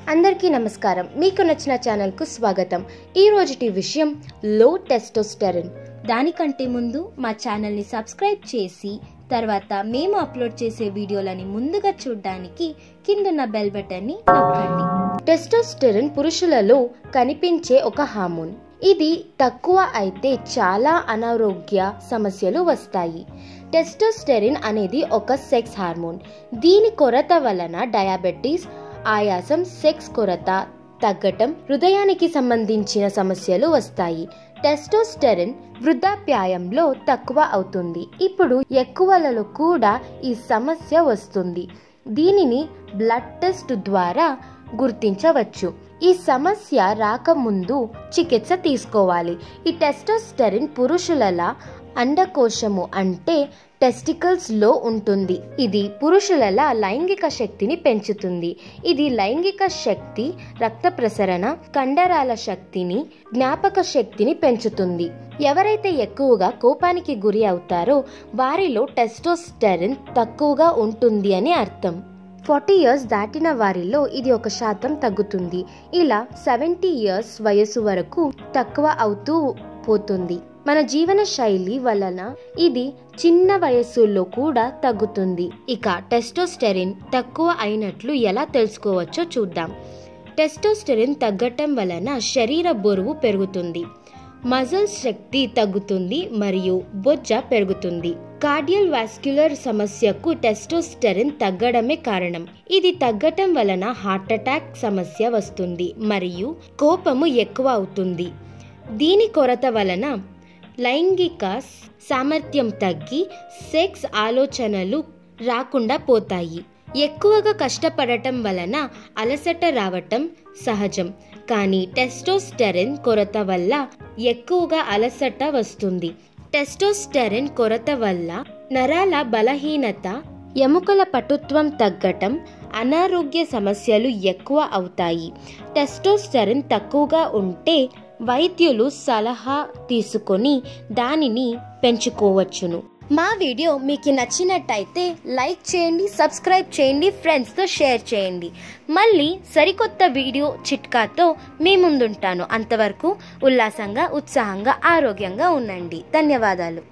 అందరికీ నమస్కారం మీకు నచ్చిన ఛానల్కు స్వాగతం ఈ రోజుటి విషయం లో టెస్టోస్టెరిన్ దానికంటే ముందు మా ఛానల్ని సబ్స్క్రైబ్ చేసి తర్వాత మేము అప్లోడ్ చేసే వీడియోలని ముందుగా చూడడానికి కిందున్న బెల్ బటన్ని నొక్కండి టెస్టోస్టెరిన్ పురుషులలో కనిపించే ఒక హార్మోన్ ఇది తక్కువ అయితే చాలా అనారోగ్య సమస్యలు వస్తాయి టెస్టోస్టెరిన్ అనేది ఒక సెక్స్ హార్మోన్ దీని కొరత వలన డయాబెటీస్ ఆయాసం సెక్స్ కొరత తగ్గటం హృదయానికి సంబంధించిన సమస్యలు వస్తాయి టెస్టోస్టెరిన్ వృద్ధాప్యాయంలో తక్కువ అవుతుంది ఇప్పుడు ఎక్కువలలో కూడా ఈ సమస్య వస్తుంది దీనిని బ్లడ్ టెస్ట్ ద్వారా గుర్తించవచ్చు ఈ సమస్య రాకముందు చికిత్స తీసుకోవాలి ఈ టెస్టోస్టెరిన్ పురుషుల అండకోశము అంటే టెస్టికల్స్ లో ఉంటుంది ఇది పురుషుల లైంగిక శక్తిని పెంచుతుంది ఇది లైంగిక శక్తి రక్త ప్రసరణ కండరాల శక్తిని జ్ఞాపక శక్తిని పెంచుతుంది ఎవరైతే ఎక్కువగా కోపానికి గురి అవుతారో వారిలో టెస్టోస్టెరిన్ తక్కువగా ఉంటుంది అని అర్థం ఫార్టీ ఇయర్స్ దాటిన వారిలో ఇది ఒక శాతం తగ్గుతుంది ఇలా సెవెంటీ ఇయర్స్ వయసు వరకు తక్కువ అవుతూ పోతుంది మన జీవన శైలి వలన ఇది చిన్న వయస్సులో కూడా తగ్గుతుంది ఇక టెస్టోస్టెరిన్ తక్కువ అయినట్లు ఎలా తెలుసుకోవచ్చో చూద్దాం టెస్టోస్టెరిన్ తగ్గటం వలన శరీర బరువు పెరుగుతుంది మజిల్స్ శక్తి తగ్గుతుంది మరియు బొజ్జ పెరుగుతుంది కార్డియల్ వాస్క్యులర్ సమస్యకు టెస్టోస్టెరిన్ తగ్గడమే కారణం ఇది తగ్గటం వలన హార్ట్ అటాక్ సమస్య వస్తుంది మరియు కోపము ఎక్కువ అవుతుంది దీని కొరత వలన లైంగిక సామర్థ్యం తగ్గి సెక్స్ ఆలోచనలు రాకుండా పోతాయి ఎక్కువగా కష్టపడటం వలన అలసట రావటం సహజం కానీ టెస్టోస్టెరిన్ కొరత వల్ల ఎక్కువగా అలసట వస్తుంది టెస్టోస్టెరిన్ కొరత వల్ల నరాల బలహీనత ఎముకల పటుత్వం తగ్గటం అనారోగ్య సమస్యలు ఎక్కువ అవుతాయి టెస్టోస్టెరిన్ తక్కువగా ఉంటే వైద్యులు సలహా తీసుకొని దానిని పెంచుకోవచ్చును మా వీడియో మీకు నచ్చినట్టయితే లైక్ చేయండి సబ్స్క్రైబ్ చేయండి ఫ్రెండ్స్తో షేర్ చేయండి మళ్ళీ సరికొత్త వీడియో చిట్కాతో మీ ముందుంటాను అంతవరకు ఉల్లాసంగా ఉత్సాహంగా ఆరోగ్యంగా ఉండండి ధన్యవాదాలు